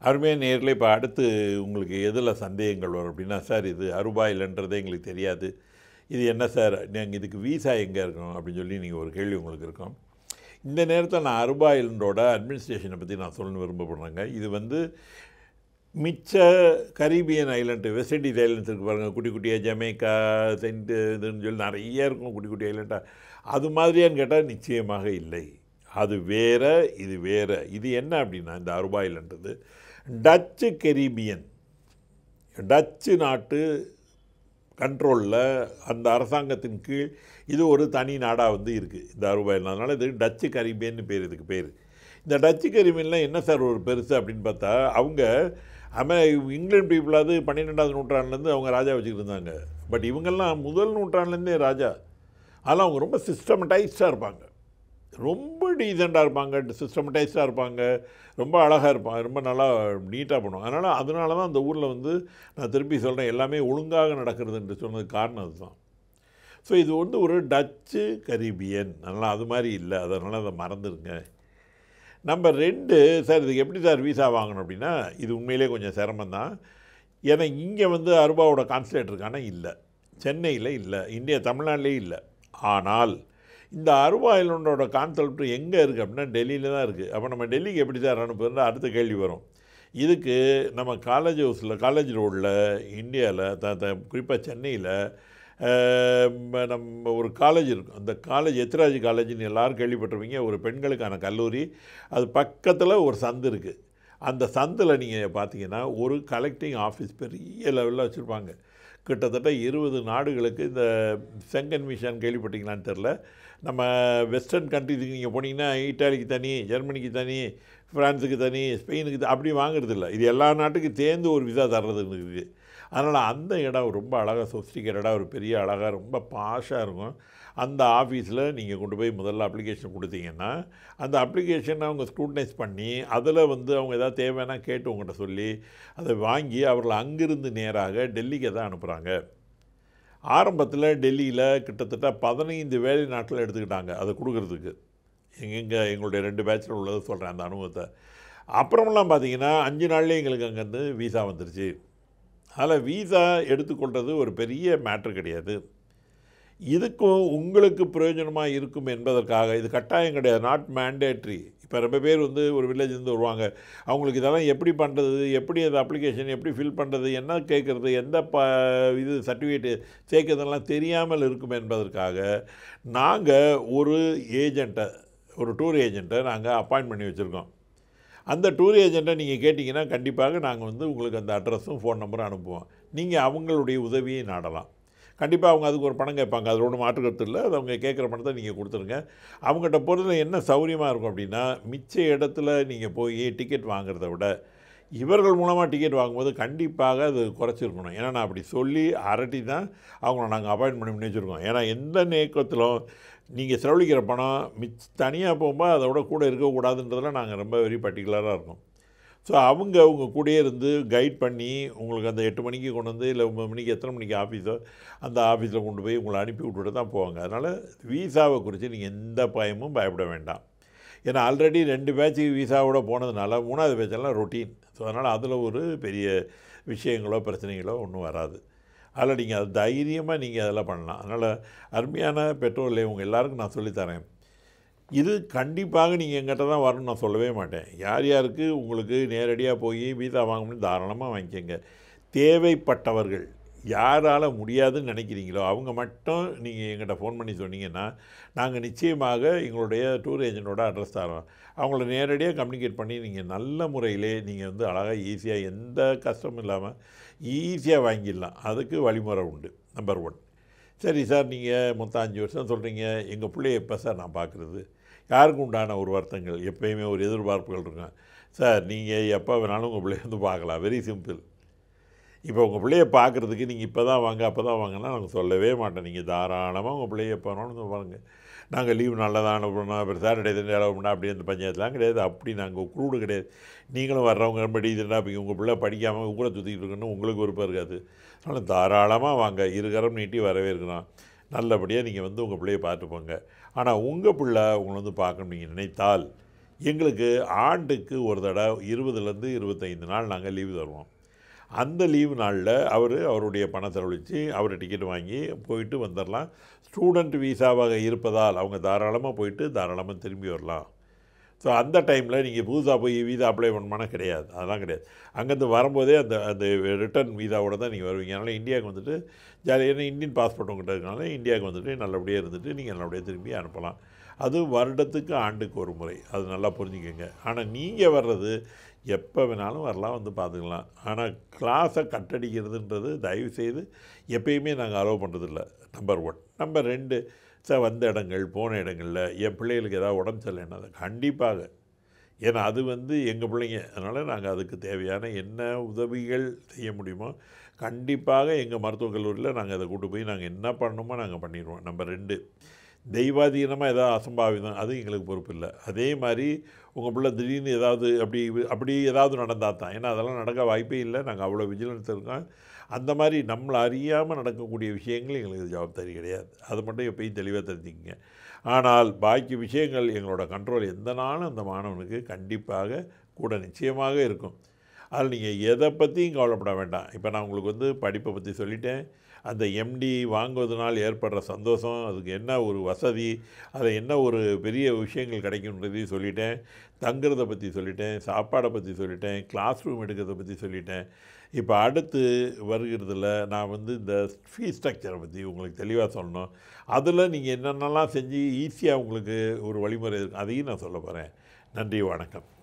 அருமையாக நேரில் இப்போ அடுத்து உங்களுக்கு எதில் சந்தேகங்கள் வரும் அப்படின்னா சார் இது அருபாயில்ன்றதே எங்களுக்கு தெரியாது இது என்ன சார் நாங்கள் இதுக்கு வீசா எங்கே இருக்கணும் அப்படின்னு சொல்லி நீங்கள் ஒரு கேள்வி உங்களுக்கு இருக்கும் இந்த நேரத்தில் நான் அருபாயிலண்டோட அட்மினிஸ்ட்ரேஷனை பற்றி நான் சொல்லணும் விரும்பப்படுறேங்க இது வந்து மிச்ச Caribbean island West Indies islands இருக்கு பாருங்கள் குட்டி குட்டியாக ஜமேக்கா சென்ட் இதுன்னு சொல்லி நிறைய இருக்கும் குட்டி குட்டி ஐலண்டாக அது மாதிரியான்னு கேட்டால் நிச்சயமாக இல்லை அது வேற இது வேற இது என்ன அப்படின்னா இந்த அருபா ஐலன்றது டச்சு கெரீபியன் டச்சு நாட்டு கண்ட்ரோலில் அந்த அரசாங்கத்தின் கீழ் இது ஒரு தனி நாடாக வந்து இருக்குது இந்த அருபாயில் அதனால் இது டச்சு கரீபியன்னு பேர் இதுக்கு பேர் இந்த டச்சு கரீபியனில் என்ன சார் ஒரு பெருசு அப்படின்னு பார்த்தா அவங்க அமெ இங்கிலாந்து பீப்புளாவது பன்னிரெண்டாவது நூற்றாண்டுலேருந்து அவங்க ராஜா வச்சுக்கிட்டு இருந்தாங்க பட் இவங்கெல்லாம் முதல் நூற்றாண்டுலேருந்தே ராஜா அதெல்லாம் அவங்க ரொம்ப சிஸ்டமடைஸ்டாக இருப்பாங்க ரொம்ப டீசெண்டாக இருப்பாங்க சிஸ்டமடைஸ்டாக இருப்பாங்க ரொம்ப அழகாக இருப்பாங்க ரொம்ப நல்லா நீட்டாக பண்ணுவாங்க அதனால் அதனால தான் அந்த ஊரில் வந்து நான் திருப்பி சொல்கிறேன் எல்லாமே ஒழுங்காக நடக்கிறது என்று சொன்னதுக்கு காரணம் அதுதான் ஸோ இது வந்து ஒரு டச்சு கரீபியன் அதனால் அது மாதிரி இல்லை அதனால் அதை மறந்துடுங்க நம்ம ரெண்டு சார் இதுக்கு எப்படி சார் வீசா வாங்கணும் அப்படின்னா இது உண்மையிலே கொஞ்சம் சிரமம் தான் ஏன்னா இங்கே வந்து அருபாவோட கான்சுலேட் இருக்கானா இல்லை சென்னையில் இல்லை இந்தியா தமிழ்நாட்டிலே இல்லை ஆனால் இந்த அருபா ஐலண்டோட கான்செப்ட் எங்கே இருக்குது அப்படின்னா டெல்லியில் தான் இருக்குது அப்போ நம்ம டெல்லிக்கு எப்படி சார் அனுப்புறது அடுத்த கேள்வி வரும் இதுக்கு நம்ம காலேஜ் ஹவுஸில் காலேஜ் ரோடில் இந்தியாவில் த த குறிப்பாக சென்னையில் நம்ம ஒரு காலேஜ் இருக்கும் அந்த காலேஜ் எத்ராஜ் காலேஜ்னு எல்லாரும் கேள்விப்பட்டிருப்பீங்க ஒரு பெண்களுக்கான கல்லூரி அது பக்கத்தில் ஒரு சந்து இருக்குது அந்த சந்தில் நீங்கள் பார்த்தீங்கன்னா ஒரு கலெக்டிங் ஆஃபீஸ் பெரிய லெவலில் வச்சுருப்பாங்க கிட்டத்தட்ட இருபது நாடுகளுக்கு இந்த செங்கன் மிஷன் கேள்விப்பட்டீங்களான்னு தெரில நம்ம வெஸ்டர்ன் கண்ட்ரிஸுக்கு நீங்கள் போனீங்கன்னா இட்டாலிக்கு தனி ஜெர்மனிக்கு தனி ஃப்ரான்ஸுக்கு தனி ஸ்பெயினுக்கு த- அப்படி வாங்குறது இல்லை இது எல்லா நாட்டுக்கும் சேர்ந்து ஒரு விசா தர்றது இருக்குது அதனால் அந்த இடம் ரொம்ப அழகாக சொஃபிஸ்டிகேட்டடாக ஒரு பெரிய அழகாக ரொம்ப பாஷாக இருக்கும் அந்த ஆஃபீஸில் நீங்கள் கொண்டு போய் முதல்ல அப்ளிகேஷன் கொடுத்தீங்கன்னா அந்த அப்ளிகேஷனை அவங்க ஸ்க்ரூட்டனைஸ் பண்ணி அதில் வந்து அவங்க ஏதாவது தேவைன்னா கேட்டு உங்கள்கிட்ட சொல்லி அதை வாங்கி அவர்களை அங்கிருந்து நேராக டெல்லிக்கு தான் அனுப்புகிறாங்க ஆரம்பத்தில் டெல்லியில் கிட்டத்தட்ட பதினைந்து வேலை நாட்கள் எடுத்துக்கிட்டாங்க அதை கொடுக்கறதுக்கு எங்கெங்க எங்களுடைய ரெண்டு பேட்சில் உள்ளதை சொல்கிறேன் அந்த அனுபவத்தை அப்புறமெல்லாம் பார்த்தீங்கன்னா அஞ்சு நாள்லேயே எங்களுக்கு அங்கேருந்து வீசா வந்துருச்சு அதில் வீசா எடுத்துக்கொள்வது ஒரு பெரிய மேட்ரு கிடையாது இதுக்கும் உங்களுக்கு பிரயோஜனமாக இருக்கும் என்பதற்காக இது கட்டாயம் கிடையாது நாட் மேண்டேட்ரி இப்போ ரொம்ப பேர் வந்து ஒரு வில்லேஜ்லேருந்து வருவாங்க அவங்களுக்கு இதெல்லாம் எப்படி பண்ணுறது எப்படி அது அப்ளிகேஷன் எப்படி ஃபில் பண்ணுறது என்ன கேட்குறது எந்த ப இது சர்டிஃபிகேட்டு சேர்க்கறதெல்லாம் தெரியாமல் இருக்கும் என்பதற்காக நாங்கள் ஒரு ஏஜெண்ட்டை ஒரு டூர் ஏஜெண்ட்டை நாங்கள் அப்பாயின்ட் பண்ணி வச்சுருக்கோம் அந்த டூர் ஏஜெண்ட்டை நீங்கள் கேட்டிங்கன்னா கண்டிப்பாக நாங்கள் வந்து உங்களுக்கு அந்த அட்ரஸும் ஃபோன் நம்பரும் அனுப்புவோம் நீங்கள் அவங்களுடைய உதவியை நாடலாம் கண்டிப்பாக அவங்க அதுக்கு ஒரு பணம் கேட்பாங்க அதில் ஒன்றும் மாற்று கருத்து இல்லை அது அவங்க கேட்குற பணத்தை நீங்கள் கொடுத்துருங்க அவங்ககிட்ட போகிறதுல என்ன சௌகரியமாக இருக்கும் அப்படின்னா மிச்ச இடத்துல நீங்கள் போய் டிக்கெட் வாங்குறத விட இவர்கள் மூலமாக டிக்கெட் வாங்கும்போது கண்டிப்பாக அது குறைச்சிருக்கணும் ஏன்னா நான் அப்படி சொல்லி அரட்டி தான் அவங்கள நாங்கள் அப்பாயின்ட் பண்ணி பண்ணி வச்சுருக்கோம் ஏன்னா எந்த நேக்கத்திலும் நீங்கள் செலவழிக்கிற பணம் மிச் தனியாக போகும்போது அதை விட கூட இருக்கக்கூடாதுன்றதில் நாங்கள் ரொம்ப வெரி பர்டிகுலராக இருக்கோம் ஸோ அவங்க அவங்க கூடயே இருந்து கைட் பண்ணி உங்களுக்கு அந்த எட்டு மணிக்கு கொண்டு வந்து இல்லை ஒம்பது மணிக்கு எத்தனை மணிக்கு ஆஃபீஸோ அந்த ஆஃபீஸில் கொண்டு போய் உங்களை அனுப்பி விட்டுட்டு தான் போவாங்க அதனால் வீசாவை குறித்து நீங்கள் எந்த பயமும் பயப்பட வேண்டாம் ஏன்னா ஆல்ரெடி ரெண்டு பேட்ச் வீசாவோட போனதுனால மூணாவது பேட்செல்லாம் ரொட்டீன் ஸோ அதனால் அதில் ஒரு பெரிய விஷயங்களோ பிரச்சனைகளோ ஒன்றும் வராது அதில் நீங்கள் அது தைரியமாக நீங்கள் அதெல்லாம் பண்ணலாம் அதனால் அருமையான பெட்ரோல் உங்கள் எல்லாருக்கும் நான் சொல்லித்தரேன் இது கண்டிப்பாக நீங்கள் எங்கிட்ட தான் வரணும்னு நான் சொல்லவே மாட்டேன் யார் யாருக்கு உங்களுக்கு நேரடியாக போய் வீசா வாங்க முடியும் தாராளமாக வாங்கிக்கோங்க தேவைப்பட்டவர்கள் யாரால் முடியாதுன்னு நினைக்கிறீங்களோ அவங்க மட்டும் நீங்கள் எங்கிட்ட ஃபோன் பண்ணி சொன்னீங்கன்னா நாங்கள் நிச்சயமாக எங்களுடைய டூர் ஏஜென்ட்டோட அட்ரஸ் தரோம் அவங்கள நேரடியாக கம்யூனிகேட் பண்ணி நீங்கள் நல்ல முறையிலே நீங்கள் வந்து அழகாக ஈஸியாக எந்த கஷ்டமும் இல்லாமல் ஈஸியாக வாங்கிடலாம் அதுக்கு வழிமுறை உண்டு நம்பர் ஒன் சரி சார் நீங்கள் மொத்தம் அஞ்சு வருஷம் சொல்கிறீங்க எங்கள் பிள்ளைய எப்போ சார் நான் பார்க்குறது யாருக்கு உண்டான ஒரு வருத்தங்கள் எப்பயுமே ஒரு எதிர்பார்ப்புகள் இருக்கும் சார் நீங்கள் எப்போ வேணாலும் உங்கள் பிள்ளைய வந்து பார்க்கலாம் வெரி சிம்பிள் இப்போ உங்கள் பிள்ளைய பார்க்குறதுக்கு நீங்கள் இப்போ தான் வாங்க அப்போ தான் வாங்கன்னா நாங்கள் சொல்லவே மாட்டோம் நீங்கள் தாராளமாக உங்கள் பிள்ளைய எப்போ வேணாலும் வந்து பாருங்க நாங்கள் லீவ் நல்லா தான் அனுப்பணும் அப்புறம் சாட்டர்டே சண்டே அளவு பண்ணால் அப்படி அந்த பஞ்சாயத்துலாம் கிடையாது அப்படி நாங்கள் குரூடு கிடையாது நீங்களும் வர்றவங்க ரொம்ப டீசெண்டாக இப்போ உங்கள் பிள்ளை படிக்காமல் ஊரை சுற்றிக்கிட்டு இருக்கணும் உங்களுக்கு விருப்பம் இருக்காது அதனால் தாராளமாக வாங்க இருகரம் நீட்டி வரவேற்கிறோம் நல்லபடியாக நீங்கள் வந்து உங்கள் பிள்ளைய பார்த்து போங்க ஆனால் உங்கள் பிள்ளை உங்களை வந்து பார்க்கணும் நீங்கள் நினைத்தால் எங்களுக்கு ஆண்டுக்கு ஒரு தடவை இருபதுலேருந்து இருபத்தைந்து நாள் நாங்கள் லீவு தருவோம் அந்த லீவு நாளில் அவர் அவருடைய பணம் செலவழித்து அவர் டிக்கெட் வாங்கி போயிட்டு வந்துடலாம் ஸ்டூடெண்ட் வீசாவாக இருப்பதால் அவங்க தாராளமாக போயிட்டு தாராளமாக திரும்பி வரலாம் ஸோ அந்த டைமில் நீங்கள் புதுசாக போய் வீசா அப்ளை பண்ணணுமானா கிடையாது அதெல்லாம் கிடையாது அங்கேருந்து வரும்போதே அந்த அந்த ரிட்டர்ன் வீசாவோட தான் நீங்கள் வருவீங்க அதனால் இந்தியாவுக்கு வந்துட்டு ஜாலியாக ஏன்னா இந்தியன் பாஸ்போர்ட் உங்கள்கிட்ட இருக்கனால இந்தியாவுக்கு வந்துட்டு நல்லபடியாக இருந்துட்டு நீங்கள் நல்லபடியாக திரும்பி அனுப்பலாம் அது வருடத்துக்கு ஆண்டுக்கு ஒரு முறை அது நல்லா புரிஞ்சுக்கோங்க ஆனால் நீங்கள் வர்றது எப்போ வேணாலும் வரலாம் வந்து பார்த்துக்கலாம் ஆனால் கிளாஸை கட்டடிக்கிறதுன்றது தயவு செய்து எப்பயுமே நாங்கள் அலோவ் பண்ணுறதில்ல நம்பர் ஒன் நம்பர் ரெண்டு சார் வந்த இடங்கள் போன இடங்களில் என் பிள்ளைகளுக்கு ஏதாவது உடம்பு சரியில்லைன்னா அதை கண்டிப்பாக ஏன்னா அது வந்து எங்கள் பிள்ளைங்க அதனால் நாங்கள் அதுக்கு தேவையான என்ன உதவிகள் செய்ய முடியுமோ கண்டிப்பாக எங்கள் மருத்துவக் கல்லூரியில் நாங்கள் அதை கூட்டு போய் நாங்கள் என்ன பண்ணணுமோ நாங்கள் பண்ணிடுவோம் நம்பர் ரெண்டு தெய்வாதீனமாக ஏதாவது அசம்பாவிதம் அது எங்களுக்கு பொறுப்பு இல்லை அதே மாதிரி உங்கள் பிள்ளை திடீர்னு ஏதாவது அப்படி அப்படி ஏதாவது நடந்தால் தான் ஏன்னா அதெல்லாம் நடக்க வாய்ப்பே இல்லை நாங்கள் அவ்வளோ விஜிலன்ஸ் இருக்கோம் அந்த மாதிரி நம்மளை அறியாமல் நடக்கக்கூடிய விஷயங்கள் எங்களுக்கு ஜவாப்தாரி கிடையாது அது மட்டும் எப்பயும் தெளிவாக தெரிஞ்சுக்கங்க ஆனால் பாக்கி விஷயங்கள் எங்களோட கண்ட்ரோல் எந்த நாளும் அந்த மாணவனுக்கு கண்டிப்பாக கூட நிச்சயமாக இருக்கும் அதில் நீங்கள் எதை பற்றியும் கவலைப்பட வேண்டாம் இப்போ நான் உங்களுக்கு வந்து படிப்பை பற்றி சொல்லிட்டேன் அந்த எம்டி வாங்குவதனால் ஏற்படுற சந்தோஷம் அதுக்கு என்ன ஒரு வசதி அதில் என்ன ஒரு பெரிய விஷயங்கள் கிடைக்குன்றதையும் சொல்லிட்டேன் தங்குறதை பற்றி சொல்லிட்டேன் சாப்பாடை பற்றி சொல்லிட்டேன் கிளாஸ் ரூம் எடுக்கிறத பற்றி சொல்லிட்டேன் இப்போ அடுத்து வருகிறதுல நான் வந்து இந்த ஃபீஸ் ஸ்ட்ரக்சரை பற்றி உங்களுக்கு தெளிவாக சொல்லணும் அதில் நீங்கள் என்னென்னலாம் செஞ்சு ஈஸியாக உங்களுக்கு ஒரு வழிமுறை இருக்கும் அதையும் நான் சொல்ல போகிறேன் நன்றி வணக்கம்